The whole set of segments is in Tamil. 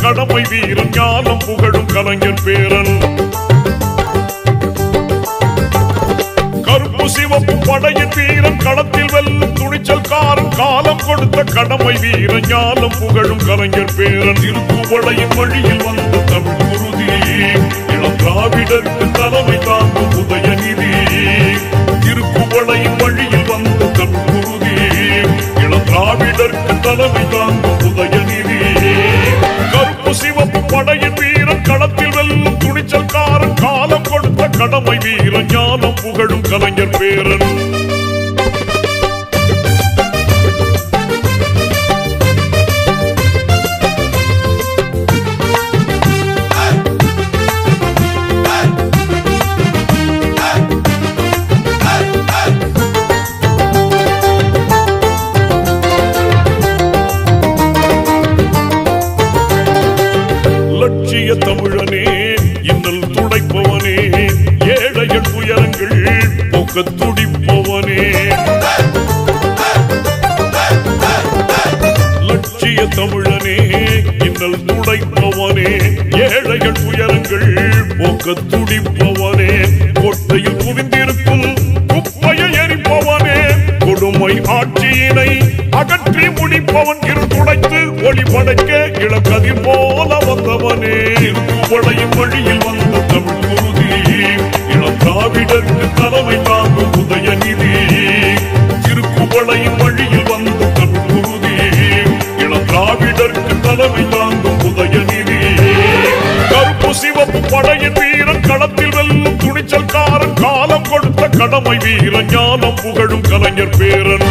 கடமை வீரன் ஞானம் புகழும் கலைஞர் பேரன் கருப்பு சிவப்பு படையின் வீரன் களத்தில் வெல்லும் துணிச்சல்காரன் காலம் கொடுத்த கடமை வீரன் ஞானம் புகழும் கலைஞர் பேரன் திருப்புவளையின் வழியில் வந்த தமிழ் குருதி இளம் திராவிடருக்கு தலைமை தாங்கும் உதயநிதி திருப்புவளையின் வழியில் வந்த தமிழ் குருதி இளம் திராவிடருக்கு தலைமை தாங்கும் உதயநிதி கருப்பு சிவப்பு படையின் வீரன் களத்தில் வெல்லும் துணிச்சல்காரன் காலம் கொடுத்த கடமை வீரன் ஞானம் புகழும் கலைஞர் பேரன் லட்சிய தமிழனே இன்னல் துடைப்பவனே ஏழைகள் துயரங்கள் போக்க துடிப்பவனே லட்சிய தமிழனே இன்னல் துடைப்பவனே ஏழைகள் துயரங்கள் போக்க துடிப்பவனே கொட்டையில் குவிந்திருக்கும் குப்பையை எரிப்பவனே கொடுமை ஆட்சியினை அகற்றி முடிப்பவன் இரு துடைத்து ஒளி படைக்க இளக்கதிர் போல வந்தவனே திருப்புவளையும் வழியில் வந்த தமிழ் குருதி இளம் திராவிடருக்கு தலைமை தாங்கும் உதயநிதி திருக்குவளையும் வழியில் வந்த தமிழ் குருதி இளம் திராவிடருக்கு தலைமை தாங்கும் உதயநிதி கருப்பு சிவப்பு படையின் வீரன் களத்தில் வெல்லும் துணிச்சல்காரன் காலம் கொடுத்த கடமை வீரன் ஞானம் புகழும் கலைஞர் பேரன்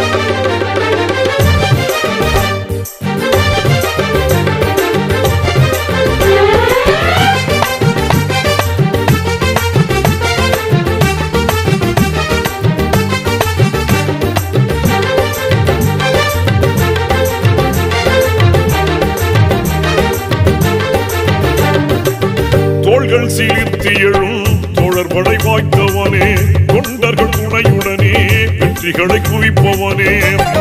தோள்கள் சீர்த்தி எழும் தோழர் படை வாய்த்தவனே தொண்டர்கள் துணையுடனே வெற்றிகளை குவிப்பவனே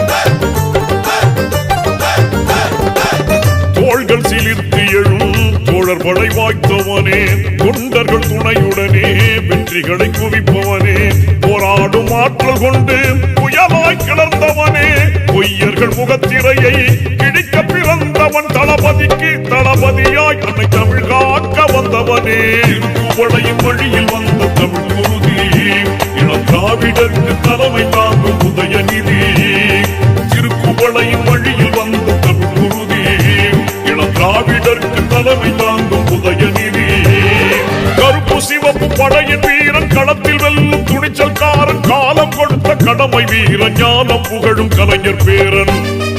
தோள்கள் சிலிர்த்து எழும் தோழர் படை வாய்த்தவனே தொண்டர்கள் துணையுடனே வெற்றிகளை குவிப்பவனே போராடும் ஆற்றல் கொண்டு புயலாய் கிளர்ந்தவனே பொய்யர்கள் முகத்திரையை கிழிக்க பிறந்தவன் தளபதிக்கு தளபதியாய் அன்னை தமிழ் காக்க வந்தவனே திருப்புவளையும் வழியில் வந்த தமிழ் குருதி இளம் திராவிடருக்கு தலைமை தாங்கும் உதயநிதி திருக்குவளையும் வழியில் வந்த தமிழ் குருதி இளம் திராவிடருக்கு தலைமை தாங்கும் உதயநிதி கருப்பு சிவப்பு படையின் வீரன் களத்தில் வெல்லும் துணிச்சல்காரன் காலம் கொடுத்த கடமை வீரன் ஞானம் புகழும் கலைஞர் பேரன்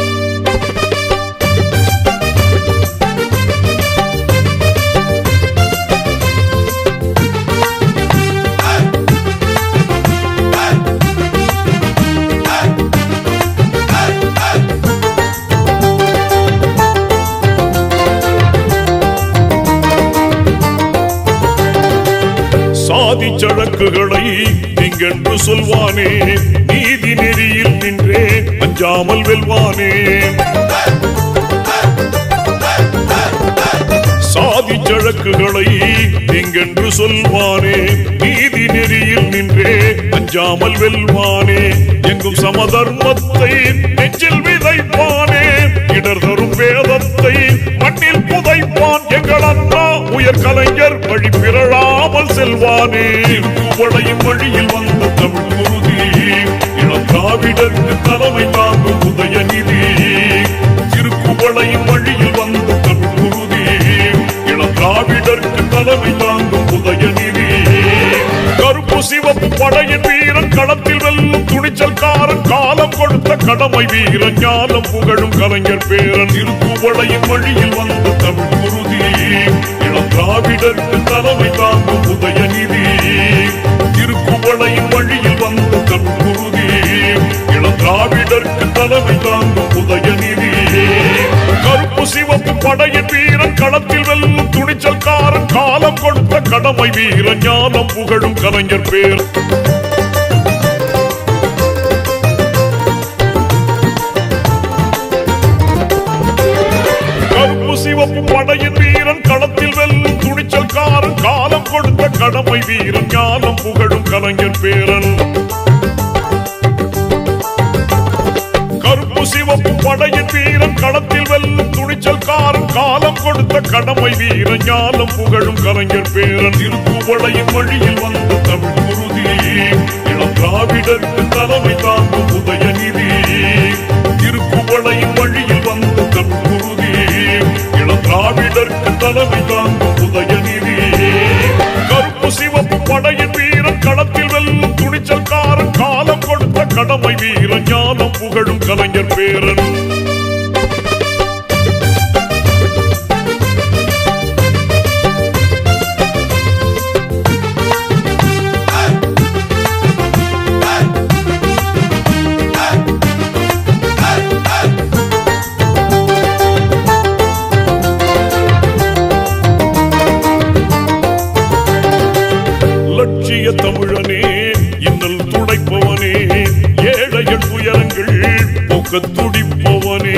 சாதி சழக்குகளை திங்கென்று சொல்வானே நீதி நெறியில் நின்றே அஞ்சாமல் வெல்வானே சாதி சழக்குகளை திங்கென்று சொல்வானே நீதி நெறியில் நின்றே அஞ்சாமல் வெல்வானே எங்கும் சமதர்மத்தை நெஞ்சில் விதைப்பானே இடர் தரும் வேதத்தை மண்ணில் புதைப்பான் எங்கள் அண்ணா உயர் கலைஞர் வழி பிறழாமல் செல்வானே திருப்புவளையும் வழியில் வந்த தமிழ் குருதி இளம் திராவிடருக்கு தலைமை தாங்கும் உதயநிதி திருக்குவளையும் வழியில் வந்த தமிழ் குருதி இளம் திராவிடருக்கு தலைமை தாங்கும் உதயநிதி கருப்பு சிவப்பு படையின் வீரன் களத்தில் வெல்லும் துணிச்சல்காரன் காலம் கொடுத்த கடமை வீரன் ஞானம் புகழும் கலைஞர் பேரன் திருப்புவளையின் வழியில் வந்த தமிழ் குருதி இளம் திராவிடருக்கு தலைமை தாங்கும் உதயநிதி திருக்குவளையின் வழியில் வந்த தமிழ் குருதி இளம் திராவிடருக்கு தலைமை தாங்கும் உதயநிதி கருப்பு சிவப்பு படையின் வீரன் களத்தில் வெல்லும் துணிச்சல்காரன் காலம் கொடுத்த கடமை வீரன் ஞானம் புகழும் கலைஞர் பேர் கருப்பு சிவப்பு படை கடமை வீரன் ஞானம் புகழும் கலைஞர் பேரன் கருப்பு சிவப்பு படையின் வீரன் களத்தில் வெல்லும் துணிச்சல்காரன் காலம் கொடுத்த கடமை வீரன் ஞானம் புகழும் கலைஞர் பேரன் திருப்புவளையின் வழியில் வந்த தமிழ் குருதி இளம் திராவிடருக்கு தலைமை தாங்கும் உதயநிதி திருப்புவளையின் வழியில் வந்த தமிழ் குருதி இளம் திராவிடருக்கு தலைமை தாங்கும் உதயநிதி கருப்பு சிவப்பு படையின் வீரன் களத்தில் வெல்லும் துணிச்சல்காரன் காலம் கொடுத்த கடமை வீரன் ஞானம் புகழும் கலைஞர் பேரன் லட்சிய தமிழனே இன்னல் துடைப்பவனே ஏழைகள் துயரங்கள் போக்க துடிப்பவனே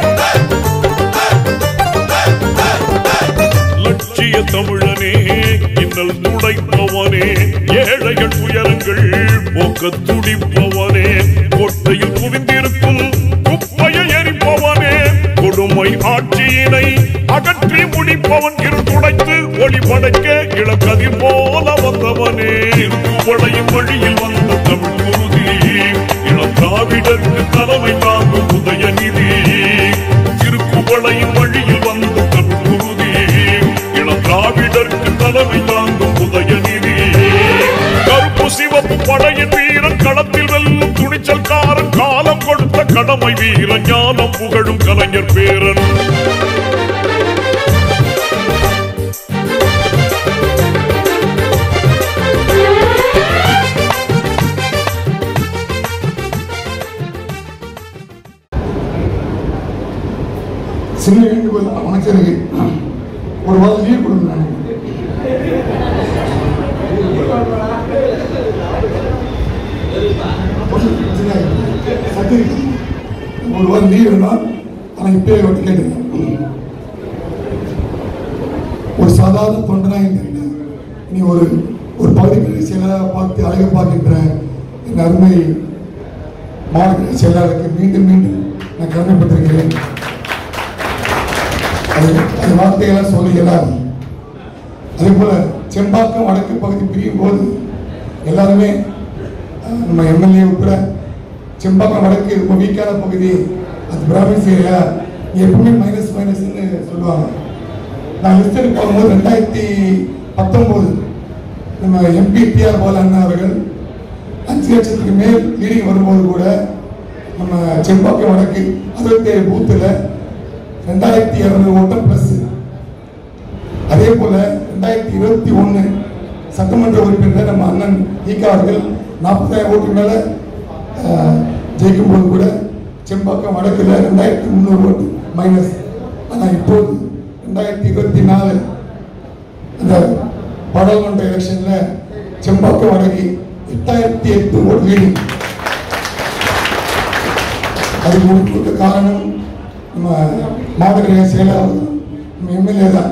லட்சிய தமிழனே இன்னல் துடைப்பவனே ஏழைகள் துயரங்கள் போக்க துடிப்பவனே கோட்டையில் குவிந்திருக்கும் குப்பையை எரிப்பவனே கொடுமை ஆட்சியினை அகற்றி முடிப்பவன் இருந்துடைத்து ஒளி படைக்க இளக்கதிர் போல வந்தவனே திருவளையும் வழியில் வந்த தமிழ் குருதி இளம் திராவிடருக்கு தலைமை தாங்கும் உதயநிதி திருக்குவளையின் வழியில் வந்த தமிழ் குருதி இளம் திராவிடருக்கு தலைமை தாங்கும் உதயநிதி கருப்பு சிவப்பு படையின் வீரன் களத்தில் வெல்லும் துணிச்சல்காரன் காலம் கொடுத்த கடமை வீரன் ஞானம் புகழும் கலைஞர் பேரன் சின்ன வேண்டுகோள் அமைச்சருக்கு ஒரு வாரம் லீவ் கொடுங்க சத்திரி ஒரு வாரம் லீவ் வேணும் ஆனால் இப்பயே வந்து கேட்டுங்க ஒரு சாதாரண தொண்டனா இருந்தீங்க நீ ஒரு ஒரு பகுதிக்கு செயலாளராக பார்த்து அழகு பார்க்கின்ற என் அருமை மாவட்ட செயலாளருக்கு மீண்டும் மீண்டும் நான் கடமைப்பட்டிருக்கிறேன் அது அது வார்த்தைகளாக சொல்லுகிறார் அதே போல செம்பாக்கம் வடக்கு பகுதி பிரியும் போது எல்லாருமே அஹ், நம்ம எம்எல்ஏ உட்பட செம்பாக்கம் வடக்கு ரொம்ப வீக்கான பகுதி அது பிராமின்ஸ் ஏரியா எப்பவுமே மைனஸ் மைனஸ்ன்னு சொல்லுவாங்க நான் லிஸ்டில் போகும்போது ரெண்டாயிரத்தி பத்தொம்போது நம்ம எம்பி டிஆர் பால அண்ணா அவர்கள் அஞ்சு லட்சத்துக்கு மேல் லீடிங் வரும்போது கூட நம்ம செம்பாக்கம் வடக்கு அறுபத்தி ஏழு பூத்தில் ரெண்டாயிரத்தி இருநூறு ஓட்டம் பிளஸ் அதே போல ரெண்டாயிரத்தி இருபத்தி ஒன்று சட்டமன்ற உறுப்பினர் நம்ம அண்ணன் ஈகா அவர்கள் நாற்பதாயிரம் ஓட்டு மேல அஹ், ஜெயிக்கும் போது கூட செம்பாக்கம் வடக்குல ரெண்டாயிரத்தி முந்நூறு ஓட்டு மைனஸ் ஆனால் இப்போது ரெண்டாயிரத்தி இருபத்தி நாலு அந்த பாராளுமன்ற எலெக்ஷன்ல செம்பாக்கம் வடக்கு எட்டாயிரத்தி எட்டு ஓட்டு லீடிங் அது முழுக்க காரணம் நம்ம மாவட்ட கழக செயலாளர் நம்ம எம்எல்ஏ தான்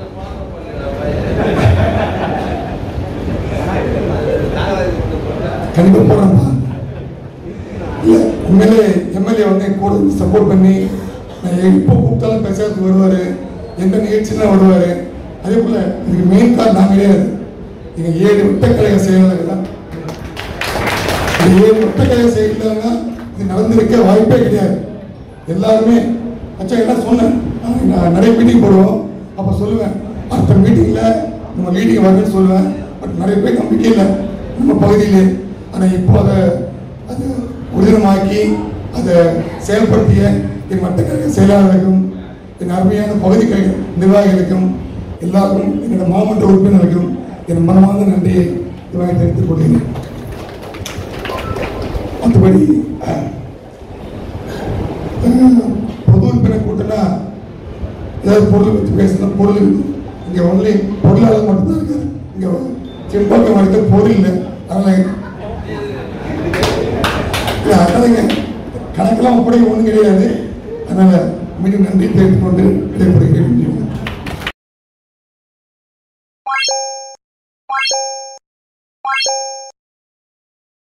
கண்டிப்பா போறேன்ப்பா இல்ல உண்மையிலே எம்எல்ஏ வந்து கூட சப்போர்ட் பண்ணி நான் எப்போ கூப்பிட்டாலும் பேசுறதுக்கு வருவாரு எந்த நிகழ்ச்சினா வருவாரு அதே போல இதுக்கு மெயின் கால் நான் கிடையாது எங்க ஏழு ஒட்டக்கழக செயலாளர்கள் தான் இந்த ஏழு ஒட்டக்கழக செயலாளர்கள் இது நடந்திருக்க வாய்ப்பே கிடையாது எல்லாருமே அச்சா என்ன சொன்னேன் நான் நான் நிறைய மீட்டிங் போடுவோம் அப்போ சொல்லுவேன் அடுத்த மீட்டிங்கில் நம்ம லீடிங் வரும்னு சொல்லுவேன் பட் நிறைய பேர் நம்பிக்கை இல்லை நம்ம பகுதியிலே ஆனால் இப்போ அதை அதை உறுதிமாக்கி அதை செயல்படுத்திய என் மற்ற கழக செயலாளர்களுக்கும் என் அருமையான பகுதி கழக நிர்வாகிகளுக்கும் எல்லாருக்கும் என்னோட மாவட்ட உறுப்பினருக்கும் என் மனமார்ந்த நன்றியை இவரை தெரிவித்துக் கொள்கிறேன் மற்றபடி அஹ், அஹ், பொது உறுப்பினர் கூட்டம்னா ஏதாவது பொருள் வச்சு பேசணும் பொருள் இருக்கு இங்கே ஒன்லி பொருளாளர் மட்டும்தான் இருக்காரு இங்கே செம்பாக்கம் வரைக்கும் பொருள் இல்லை அதனால இல்லை அதனாலங்க கணக்கெல்லாம் கூட ஒன்றும் கிடையாது அதனால மீண்டும் நன்றி தெரிவித்துக் கொண்டு விடைபெறுகிறேன்